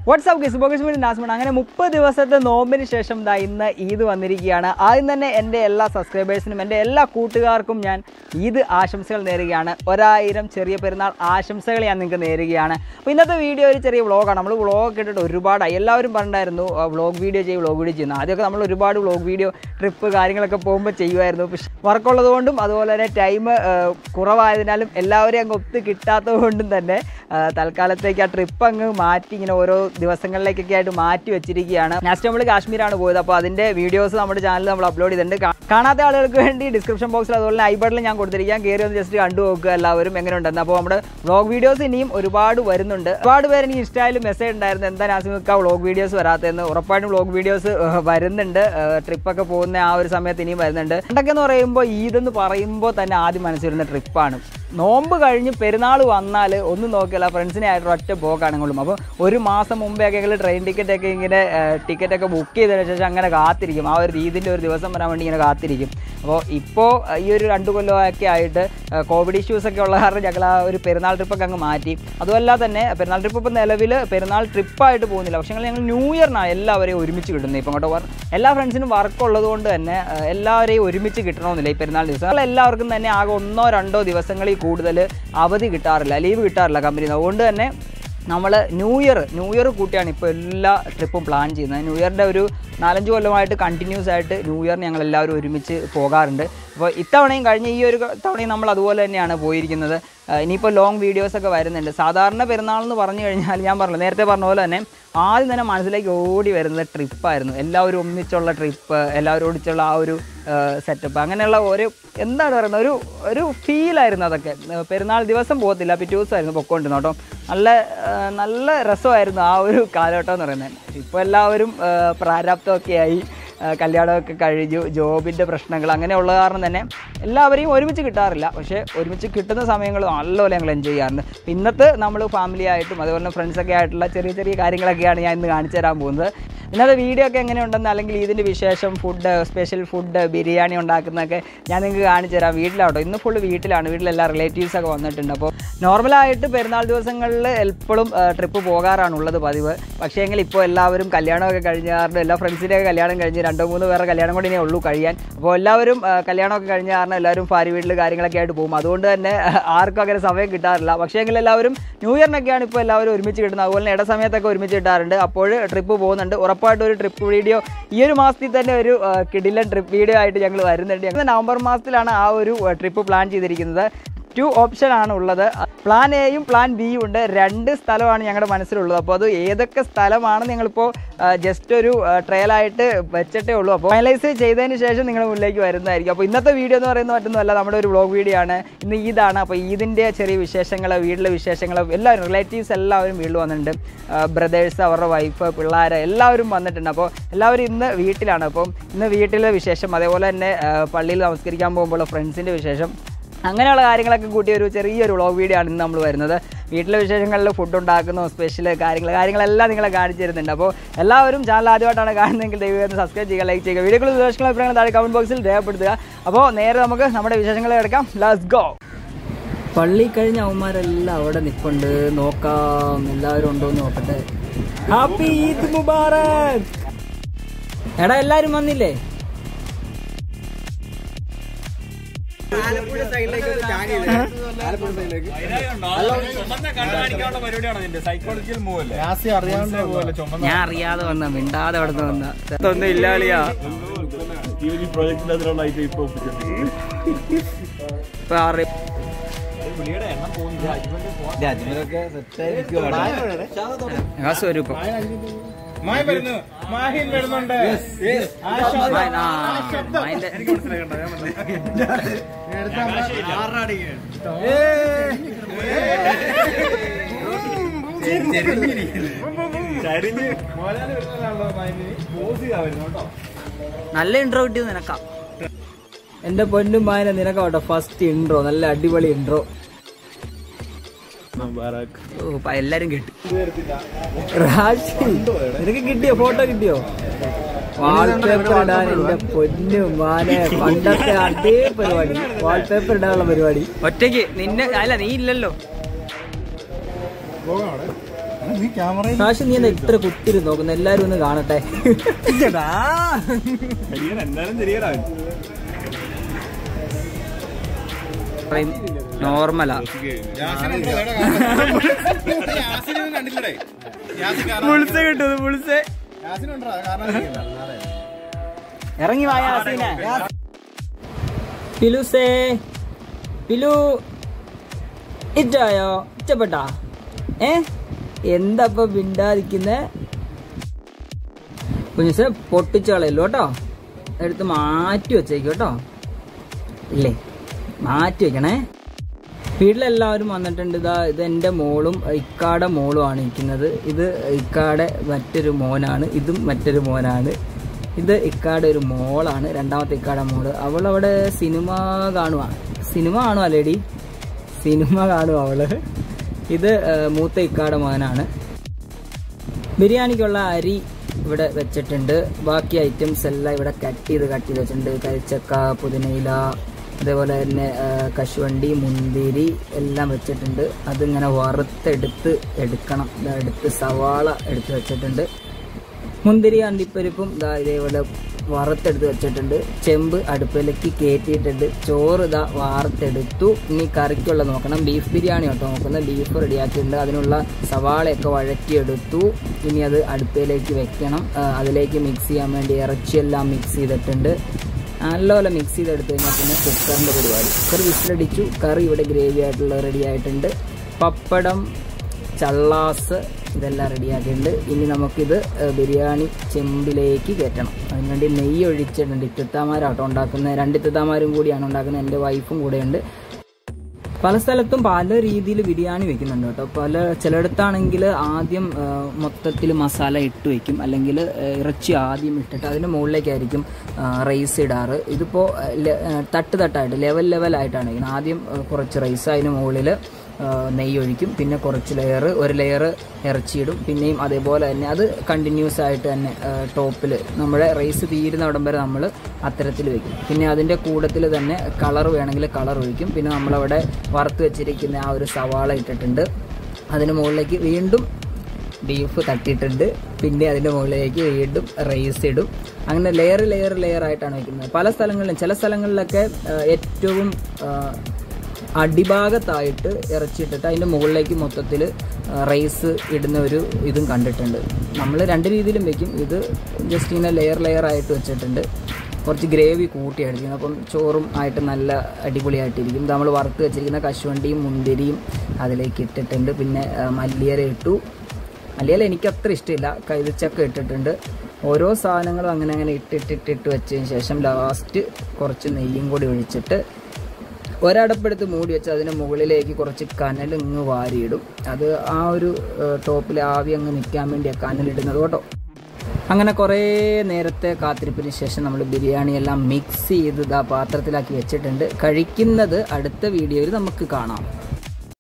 WhatsApp ഗിസ് ബോഗസ്മിൻ നാസ്മൺ അങ്ങനെ മുപ്പത് ദിവസത്തെ നോമ്പിന് ശേഷം ദാ ഇന്ന് ഈദ് വന്നിരിക്കുകയാണ് ആദ്യം തന്നെ എൻ്റെ എല്ലാ സബ്സ്ക്രൈബേഴ്സിനും എൻ്റെ എല്ലാ കൂട്ടുകാർക്കും ഞാൻ ഈദ് ആശംസകൾ നേരുകയാണ് ഒരായിരം ചെറിയ പെരുന്നാൾ ആശംസകൾ ഞാൻ നിങ്ങൾക്ക് നേരുകയാണ് അപ്പോൾ ഇന്നത്തെ വീഡിയോ ഒരു ചെറിയ വ്ളോഗാണ് നമ്മൾ വ്ളോഗ് ഇട്ടിട്ട് ഒരുപാടായി എല്ലാവരും പറഞ്ഞിട്ടുണ്ടായിരുന്നു വ്ളോഗ് വീഡിയോ ചെയ്യും വ്ളോഗ് വീഡിയോ ചെയ്യുന്നു ആദ്യമൊക്കെ നമ്മൾ ഒരുപാട് വ്ളോഗ് വീഡിയോ ട്രിപ്പ് കാര്യങ്ങളൊക്കെ പോകുമ്പോൾ ചെയ്യുമായിരുന്നു പക്ഷേ വർക്കുള്ളത് കൊണ്ടും അതുപോലെ തന്നെ ടൈം കുറവായതിനാലും എല്ലാവരെയും അങ്ങ് ഒത്ത് കിട്ടാത്തത് കൊണ്ടും തന്നെ ആ, തൽക്കാലത്തേക്ക് ആ ട്രിപ്പ് അങ്ങ് മാറ്റി ഇങ്ങനെ ഓരോ ദിവസങ്ങളിലേക്കൊക്കെ ആയിട്ട് മാറ്റി വെച്ചിരിക്കുകയാണ് ലാസ്റ്റ് നമ്മൾ കാശ്മീരാണ് പോയത് അപ്പോൾ അതിൻ്റെ വീഡിയോസ് നമ്മുടെ ചാനലിൽ നമ്മൾ അപ്ലോഡ് ചെയ്തിട്ടുണ്ട് കാ- കാണാത്ത ആളുകൾക്ക് വേണ്ടി ഡിസ്ക്രിപ്ഷൻ ബോക്സിൽ അതുപോലെ ഐ ബട്ടണിൽ ഞാൻ കൊടുത്തിരിക്കാം കയറി ഒന്ന് ജസ്റ്റ് കണ്ടു നോക്കുക എല്ലാവരും എങ്ങനെ ഉണ്ടെന്ന് അപ്പോൾ നമ്മുടെ വ്ളോഗ് വീഡിയോസ് ഇനിയും ഒരുപാട് വരുന്നുണ്ട് ഒരുപാട് പേര് എനിക്ക് ഇൻസ്റ്റയിൽ മെസ്സേജ് ഉണ്ടായിരുന്നു എന്താ നാസിമിക്ക വ്ളോഗ് വീഡിയോസ് വരാത്തതെന്ന് ഉറപ്പായിട്ടും വ്ളോഗ് വീഡിയോസ് വരുന്നുണ്ട് ട്രിപ്പൊക്കെ പോകുന്ന ആ ഒരു സമയത്ത് ഇനിയും വരുന്നുണ്ട് പണ്ടൊക്കെ എന്ന് പറയുമ്പോൾ ഈദെന്ന് പറയുമ്പോൾ തന്നെ ആദ്യം മനസ്സിൽ വരുന്ന ട്രിപ്പാണ് നോമ്പ് കഴിഞ്ഞ് പെരുന്നാൾ വന്നാൽ ഒന്നും നോക്കില്ല ഫ്രണ്ട്സിനെ ആയിട്ട് ഒറ്റ പോക്കാണെങ്കിലും അപ്പോൾ ഒരു മാസം മുമ്പേ ഒക്കെ ട്രെയിൻ ടിക്കറ്റ് ഒക്കെ ഇങ്ങനെ ടിക്കറ്റ് ഒക്കെ ബുക്ക് ചെയ്തതിന് ശേഷം അങ്ങനെ കാത്തിരിക്കും ആ ഒരു രീതിൻ്റെ ഒരു ദിവസം വരാൻ വേണ്ടി ഇങ്ങനെ കാത്തിരിക്കും അപ്പോൾ ഇപ്പോൾ ഈ ഒരു രണ്ട് കൊല്ലമൊക്കെ ആയിട്ട് കോവിഡ് ഇഷ്യൂസ് ഒക്കെ ഉള്ള കാരണം ഞങ്ങൾ ആ ഒരു പെരുന്നാൾ ട്രിപ്പൊക്കെ അങ്ങ് മാറ്റി അതുമല്ല തന്നെ പെരുന്നാൾ ട്രിപ്പ് ഇപ്പോൾ നിലവിൽ പെരുന്നാൾ ട്രിപ്പായിട്ട് പോകുന്നില്ല പക്ഷേ ഞങ്ങൾ ന്യൂ ഇയറിനാണ് എല്ലാവരെയും ഒരുമിച്ച് കിട്ടുന്നത് ഇപ്പം അങ്ങോട്ട് വർ എല്ലാ ഫ്രണ്ട്സിനും വർക്ക് ഉള്ളത് കൊണ്ട് തന്നെ ആ, എല്ലാവരെയും ഒരുമിച്ച് കിട്ടണമെന്നില്ല ഈ പെരുന്നാൾ ദിവസം ഞങ്ങൾ എല്ലാവർക്കും തന്നെ ആകെ ഒന്നോ രണ്ടോ ദിവസങ്ങളിൽ കൂടുതൽ അവധി കിട്ടാറില്ല ലീവ് കിട്ടാറില്ല കമ്പനി അതുകൊണ്ട് തന്നെ നമ്മൾ ന്യൂ ഇയർ ന്യൂ ഇയർ കൂട്ടിയാണ് ഇപ്പോൾ എല്ലാ ട്രിപ്പും പ്ലാൻ ചെയ്യുന്നത് ന്യൂ ഇയറിൻ്റെ ഒരു നാലഞ്ച് കൊല്ലമായിട്ട് കണ്ടിന്യൂസ് ആയിട്ട് ന്യൂ ഇയറിന് ഞങ്ങൾ എല്ലാവരും ഒരുമിച്ച് പോകാറുണ്ട് അപ്പോൾ ഇത്തവണയും കഴിഞ്ഞ ഈ ഒരു തവണയും നമ്മൾ അതുപോലെ തന്നെയാണ് പോയിരിക്കുന്നത് ആ, ഇനിയിപ്പോൾ ലോങ് വീഡിയോസൊക്കെ വരുന്നുണ്ട് സാധാരണ പെരുന്നാൾ എന്ന് പറഞ്ഞു കഴിഞ്ഞാൽ ഞാൻ പറഞ്ഞു നേരത്തെ പറഞ്ഞ പോലെ തന്നെ ആദ്യം തന്നെ മനസ്സിലേക്ക് ഓടി വരുന്നത് ട്രിപ്പായിരുന്നു എല്ലാവരും ഒന്നിച്ചുള്ള ട്രിപ്പ് എല്ലാവരും ഒന്നിച്ചുള്ള ആ ഒരു സെറ്റപ്പ് അങ്ങനെയുള്ള ഒരു എന്താണ് പറയുന്നത് ഒരു ഒരു ഫീലായിരുന്നു അതൊക്കെ ഏർ പെരുന്നാൾ ദിവസം പോകത്തില്ല പിറ്റേ ദിവസമായിരുന്നു പൊക്കോണ്ടിരുന്നു കേട്ടോ നല്ല ആ, നല്ല രസമായിരുന്നു ആ ഒരു കാലഘട്ടം എന്ന് പറയുന്നത് ഇപ്പോൾ എല്ലാവരും ആ, പ്രാരാബ്ധമൊക്കെ ആയി ആ, കല്യാണമൊക്കെ കഴിഞ്ഞു ജോബിൻ്റെ പ്രശ്നങ്ങൾ അങ്ങനെയുള്ള കാരണം തന്നെ എല്ലാവരെയും ഒരുമിച്ച് കിട്ടാറില്ല പക്ഷേ ഒരുമിച്ച് കിട്ടുന്ന സമയങ്ങൾ നല്ലപോലെ ഞങ്ങൾ എൻജോയ് ചെയ്യാറുണ്ട് ഇന്നത്തെ നമ്മൾ ഫാമിലി ആയിട്ടും അതുപോലെ തന്നെ ഫ്രണ്ട്സൊക്കെ ആയിട്ടുള്ള ചെറിയ ചെറിയ കാര്യങ്ങളൊക്കെയാണ് ഞാൻ ഇന്ന് കാണിച്ചു തരാൻ പോകുന്നത് ഇന്നത്തെ വീഡിയോ ഒക്കെ എങ്ങനെയുണ്ടെന്ന് അല്ലെങ്കിൽ ഇതിൻ്റെ വിശേഷം ഫുഡ് സ്പെഷ്യൽ ഫുഡ് ബിരിയാണി ഉണ്ടാക്കുന്നതൊക്കെ ഞാൻ നിങ്ങൾക്ക് കാണിച്ചു തരാം വീട്ടിലാട്ടോ ഇന്ന് ഫുള്ള് വീട്ടിലാണ് വീട്ടിലെല്ലാ റിലേറ്റീവ്സ് ഒക്കെ വന്നിട്ടുണ്ട് അപ്പോൾ നോർമലായിട്ട് പെരുന്നാൾ ദിവസങ്ങളിൽ എപ്പോഴും ട്രിപ്പ് പോകാറാണുള്ളത് പതിവ് പക്ഷേ എങ്കിൽ ഇപ്പോൾ എല്ലാവരും കല്യാണമൊക്കെ കഴിഞ്ഞ കാരണം എല്ലാ ഫ്രണ്ട്സിൻ്റെയൊക്കെ കല്യാണം കഴിഞ്ഞ് രണ്ടോ മൂന്നോ പേരെ കല്യാണം കൂടി ഇനി ഉള്ളൂ കഴിയാൻ അപ്പോൾ എല്ലാവരും ആ, കല്യാണമൊക്കെ കഴിഞ്ഞ കാരണം എല്ലാവരും ഭാര്യ വീട്ടിൽ കാര്യങ്ങളൊക്കെ ആയിട്ട് പോകും അതുകൊണ്ട് തന്നെ ആർക്കും അങ്ങനെ സമയം കിട്ടാറില്ല പക്ഷേ എങ്കിൽ എല്ലാവരും ന്യൂ ഇയറിനൊക്കെയാണ് ഇപ്പോൾ എല്ലാവരും ഒരുമിച്ച് കിട്ടുന്നത് അതുപോലെ തന്നെ ഇട സമയത്തൊക്കെ ഒരുമിച്ച് കിട്ടാറുണ്ട് അപ്പോൾ ട്രിപ്പ് പോകുന്നുണ്ട് ഉറപ്പായിട്ടും ഒരു ട്രിപ്പ് വീഡിയോ ഈ ഒരു മാസത്തിൽ തന്നെ ഒരു ആ, കിടിലൻ ട്രിപ്പ് വീഡിയോ ആയിട്ട് ഞങ്ങൾ വരുന്നുണ്ട് ഞങ്ങൾ നവംബർ മാസത്തിലാണ് ആ ഒരു ട്രിപ്പ് പ്ലാൻ ചെയ്തിരിക്കുന്നത് ടു ഓപ്ഷൻ ആണ് ഉള്ളത് പ്ലാൻ എയും പ്ലാൻ ബിയും ഉണ്ട് രണ്ട് സ്ഥലമാണ് ഞങ്ങളുടെ മനസ്സിലുള്ളത് അപ്പോൾ അത് ഏതൊക്കെ സ്ഥലമാണെന്ന് ഞങ്ങളിപ്പോൾ ജസ്റ്റ് ഒരു ട്രയലായിട്ട് വെച്ചിട്ടേ ഉള്ളൂ അപ്പോൾ ഫൈനലൈസ് ചെയ്തതിന് ശേഷം നിങ്ങളുടെ മുന്നിലേക്ക് വരുന്നതായിരിക്കും അപ്പോൾ ഇന്നത്തെ വീഡിയോ എന്ന് പറയുന്നത് മറ്റൊന്നുമല്ല നമ്മുടെ ഒരു വ്ളോഗ് വീഡിയോ ആണ് ഇന്ന് ഈദാണ് അപ്പോൾ ഈദിൻ്റെ ചെറിയ വിശേഷങ്ങൾ വീട്ടിലെ വിശേഷങ്ങൾ എല്ലാവരും റിലേറ്റീവ്സ് എല്ലാവരും വീട്ടിൽ വന്നിട്ടുണ്ട് ബ്രദേഴ്സ് അവരുടെ വൈഫ് പിള്ളേർ എല്ലാവരും വന്നിട്ടുണ്ട് അപ്പോൾ എല്ലാവരും ഇന്ന് വീട്ടിലാണ് അപ്പം ഇന്ന് വീട്ടിലെ വിശേഷം അതേപോലെ തന്നെ ആ, പള്ളിയിൽ നമസ്കരിക്കാൻ പോകുമ്പോൾ ഫ്രണ്ട്സിൻ്റെ വിശേഷം അങ്ങനെയുള്ള കാര്യങ്ങളൊക്കെ കൂട്ടി ഒരു ചെറിയൊരു വ്ളോഗ് വീഡിയോ ആണ് ഇന്ന് നമ്മൾ വരുന്നത് വീട്ടിലെ വിശേഷങ്ങളിൽ ഫുഡ് ഉണ്ടാക്കുന്നു സ്പെഷ്യൽ കാര്യങ്ങൾ കാര്യങ്ങളെല്ലാം നിങ്ങളെ കാണിച്ചു തരുന്നുണ്ട് അപ്പോൾ എല്ലാവരും ചാനൽ ആദ്യമായിട്ടാണ് കാണുന്നതെങ്കിൽ ദയവായി സബ്സ്ക്രൈബ് ചെയ്യുക ലൈക്ക് ചെയ്യുക വീഡിയോകൾ വിശേഷങ്ങൾ അഭിപ്രായങ്ങൾ താഴെ കമൻറ്റ് ബോക്സിൽ രേഖപ്പെടുത്തുക അപ്പോൾ നേരെ നമുക്ക് നമ്മുടെ വിശേഷങ്ങളെ എടുക്കാം ലെറ്റ്സ് ഗോ പള്ളി കഴിഞ്ഞ അവന്മാരെല്ലാം അവിടെ നിൽപ്പുണ്ട് നോക്കാം എല്ലാവരും ഉണ്ടോ എന്ന് നോക്കട്ടെ ഹാപ്പി ഈദ് മുബാറക് എടാ എല്ലാരും വന്നില്ലേ സൈക്കോളജിക്കൽ മൂവല്ലേ ഞാൻ അറിയാതെ വന്ന മിണ്ടാതെ അവിടെ നിന്ന് വന്ന ഒന്നും ഇല്ലാളിയാ ഈ പ്രോജക്റ്റിന്റെ അതിലുള്ളതായിട്ട് ഇപ്പൊ ഒപ്പിച്ചിട്ടുണ്ട് ഇപ്പൊ ആറ് ആ സ്വരൂപം മായ വരുന്നു മാഹിൻ വരുന്നുണ്ട് മായൻ, ആ, മായന്റെ- ചരിഞ്ഞ് മോലാല് വരുന്നതാണല്ലോ മായിന് പോസ് ചെയ്താ വരുന്നു കേട്ടോ നല്ല ഇൻട്രോ കിട്ടിയത് നിനക്കാ എന്റെ പൊന്നും മായന നിനക്കാവട്ടെ ഫസ്റ്റ് ഇൻട്രോ നല്ല അടിപൊളി ഇൻട്രോ ഓ പ- എല്ലാരും കിട്ടി റാഷി നിനക്ക് കിട്ടിയോ ഫോട്ടോ കിട്ടിയോ വാൾപേപ്പർ ഇടാൻ എന്റെ പൊന്നു മാനെ പണ്ടത്തെ അതേ പരിപാടി വാൾപേപ്പർ ഇടാനുള്ള പരിപാടി ഒറ്റയ്ക്ക് നിന്നെ അല്ല നീ ഇല്ലല്ലോ നീ ക്യാമറയിൽ കാശ് നീ എന്താ ഇത്ര കുത്തിരി നോക്കുന്നു എല്ലാരും ഒന്ന് കാണട്ടെ എന്തായാലും ശരിയടാ നോർമലാ കണ്ടില്ലേ പുളിസ കിട്ടുന്നു പുളിസ ഇറങ്ങി വായ പിലുസേ പിലു ഇറ്റായോ ഇഷ്ടപ്പെട്ടാ ഏ എന്താ മിണ്ടാതിരിക്കുന്നേ കുഞ്ഞുസെ പൊട്ടിച്ചു കളയല്ലോ കേട്ടോ എടുത്ത് മാറ്റി വെച്ചേക്കും കേട്ടോ ഇല്ലേ മാറ്റി വെക്കണേ വീട്ടിലെല്ലാവരും വന്നിട്ടുണ്ട് ഇതാ ഇത് എൻ്റെ മോളും ഇക്കാടെ മോളുമാണ് ഇരിക്കുന്നത് ഇത് ഇക്കാടെ മറ്റൊരു മോനാണ് ഇതും മറ്റൊരു മോനാണ് ഇത് ഇക്കാടെ ഒരു മോളാണ് രണ്ടാമത്തെ ഇക്കാടെ മോള് അവളവിടെ സിനിമ കാണുക സിനിമ കാണുക ലേഡി സിനിമ കാണുക അവള് ഇത് ആ, മൂത്ത ഇക്കാടെ മോനാണ് ബിരിയാണിക്കുള്ള അരി ഇവിടെ വെച്ചിട്ടുണ്ട് ബാക്കി ഐറ്റംസ് എല്ലാം ഇവിടെ കട്ട് ചെയ്ത് കട്ട് ചെയ്ത് വെച്ചിട്ടുണ്ട് കരിച്ചക്ക പുതിനയില അതേപോലെ തന്നെ ആ, കശുവണ്ടി മുന്തിരി എല്ലാം വെച്ചിട്ടുണ്ട് അതിങ്ങനെ വറുത്തെടുത്ത് എടുക്കണം ദാ എടുത്ത് സവാള എടുത്ത് വെച്ചിട്ടുണ്ട് മുന്തിരി അണ്ടിപ്പരിപ്പും ദാ ഇതേപോലെ വറുത്തെടുത്ത് വെച്ചിട്ടുണ്ട് ചെമ്പ് അടുപ്പിലേക്ക് കയറ്റിയിട്ടുണ്ട് ചോറ് ഇതാ വാർത്തെടുത്തു ഇനി കറിക്കുള്ള നോക്കണം ബീഫ് ബിരിയാണി കേട്ടോ നോക്കുന്നത് ബീഫ് റെഡിയാക്കിയിട്ടുണ്ട് അതിനുള്ള സവാളയൊക്കെ വഴറ്റിയെടുത്തു ഇനി അത് അടുപ്പിലേക്ക് വെക്കണം ആ, അതിലേക്ക് മിക്സ് ചെയ്യാൻ വേണ്ടി ഇറച്ചിയെല്ലാം മിക്സ് ചെയ്തിട്ടുണ്ട് നല്ലപോലെ മിക്സ് ചെയ്തെടുത്ത് കഴിഞ്ഞാൽ പിന്നെ കുക്കറിൻ്റെ പരിപാടി കുക്കർ വിസിലടിച്ചു കറി ഇവിടെ ഗ്രേവി ആയിട്ടുള്ള റെഡി ആയിട്ടുണ്ട് പപ്പടം ചള്ളാസ് ഇതെല്ലാം റെഡിയാക്കിയിട്ടുണ്ട് ഇനി നമുക്കിത് ഏഹ്, ബിരിയാണി ചെമ്പിലേക്ക് കയറ്റണം അതിനുവേണ്ടി നെയ്യ് ഒഴിച്ചിട്ടുണ്ട് ഇത്തത്താമാരാട്ടോ ഉണ്ടാക്കുന്നത് രണ്ട് ഇത്തത്താമാരും കൂടിയാണ് ഉണ്ടാക്കുന്നത് എൻ്റെ വൈഫും കൂടെയുണ്ട് പല സ്ഥലത്തും പല രീതിയിൽ ബിരിയാണി വെക്കുന്നുണ്ട് കേട്ടോ പല ചിലയിടത്താണെങ്കിൽ ആദ്യം മൊത്തത്തിൽ മസാല ഇട്ട് വെക്കും അല്ലെങ്കിൽ ഇറച്ചി ആദ്യം ഇട്ടിട്ട് അതിന് മുകളിലേക്കായിരിക്കും റൈസ് ഇടാറ് ഇതിപ്പോൾ തട്ട് തട്ടായിട്ട് ലെവൽ ലെവലായിട്ടാണ് ഇങ്ങനെ ആദ്യം ആ, കുറച്ച് റൈസ് അതിന് മുകളിൽ നെയ്യ് ഒഴിക്കും പിന്നെ കുറച്ച് ലെയർ ഒരു ലെയർ ഇറച്ചിയിടും പിന്നെയും അതേപോലെ തന്നെ അത് കണ്ടിന്യൂസ് ആയിട്ട് തന്നെ ടോപ്പിൽ നമ്മുടെ റൈസ് തീരുന്നവിടം വരെ നമ്മൾ അത്തരത്തിൽ വെക്കും പിന്നെ അതിൻ്റെ കൂട്ടത്തിൽ തന്നെ കളർ വേണമെങ്കിൽ കളർ ഒഴിക്കും പിന്നെ നമ്മളവിടെ വറുത്ത് വെച്ചിരിക്കുന്ന ആ ഒരു സവാള ഇട്ടിട്ടുണ്ട് അതിന് മുകളിലേക്ക് വീണ്ടും ബീഫ് തട്ടിയിട്ടുണ്ട് പിന്നെ അതിൻ്റെ മുകളിലേക്ക് വീണ്ടും റൈസ് ഇടും അങ്ങനെ ലെയർ ലെയർ ലെയർ ആയിട്ടാണ് വെക്കുന്നത് പല സ്ഥലങ്ങളിലും ചില സ്ഥലങ്ങളിലൊക്കെ ആ, ഏറ്റവും ആ, അടിഭാഗത്തായിട്ട് ഇറച്ചിട്ടിട്ട് അതിൻ്റെ മുകളിലേക്ക് മൊത്തത്തിൽ റൈസ് ഇടുന്ന ഒരു ഇതും കണ്ടിട്ടുണ്ട് നമ്മൾ രണ്ട് രീതിയിലും വെക്കും ഇത് ജസ്റ്റ് ഇങ്ങനെ ലെയർ ലെയർ ആയിട്ട് വെച്ചിട്ടുണ്ട് കുറച്ച് ഗ്രേവി കൂട്ടിയെടുക്കുന്നത് അപ്പം ചോറും ആയിട്ട് നല്ല അടിപൊളിയായിട്ടിരിക്കും ഇത് നമ്മൾ വറുത്ത് വെച്ചിരിക്കുന്ന കശുവണ്ടിയും മുന്തിരിയും അതിലേക്ക് ഇട്ടിട്ടുണ്ട് പിന്നെ ആ, മല്ലിയില ഇട്ടു മല്ലിയില എനിക്ക് അത്ര ഇഷ്ടമില്ല കൈതച്ചക്ക ഇട്ടിട്ടുണ്ട് ഓരോ സാധനങ്ങളും അങ്ങനെ അങ്ങനെ ഇട്ടിട്ടിട്ടിട്ട് വെച്ചതിന് ശേഷം ലാസ്റ്റ് കുറച്ച് നെയ്യും കൂടി ഒഴിച്ചിട്ട് ഒരടപ്പെടുത്ത് മൂടി വെച്ച് അതിന് മുകളിലേക്ക് കുറച്ച് കനൽ ഇങ്ങ് വാരിയിടും അത് ആ ഒരു ടോപ്പിൽ ആവി അങ്ങ് നിൽക്കാൻ വേണ്ടി കനലിടുന്നത് കേട്ടോ അങ്ങനെ കുറേ നേരത്തെ കാത്തിരിപ്പിന് ശേഷം നമ്മൾ ബിരിയാണി എല്ലാം മിക്സ് ചെയ്ത് ഇതാ പാത്രത്തിലാക്കി വെച്ചിട്ടുണ്ട് കഴിക്കുന്നത് അടുത്ത വീഡിയോയിൽ നമുക്ക് കാണാം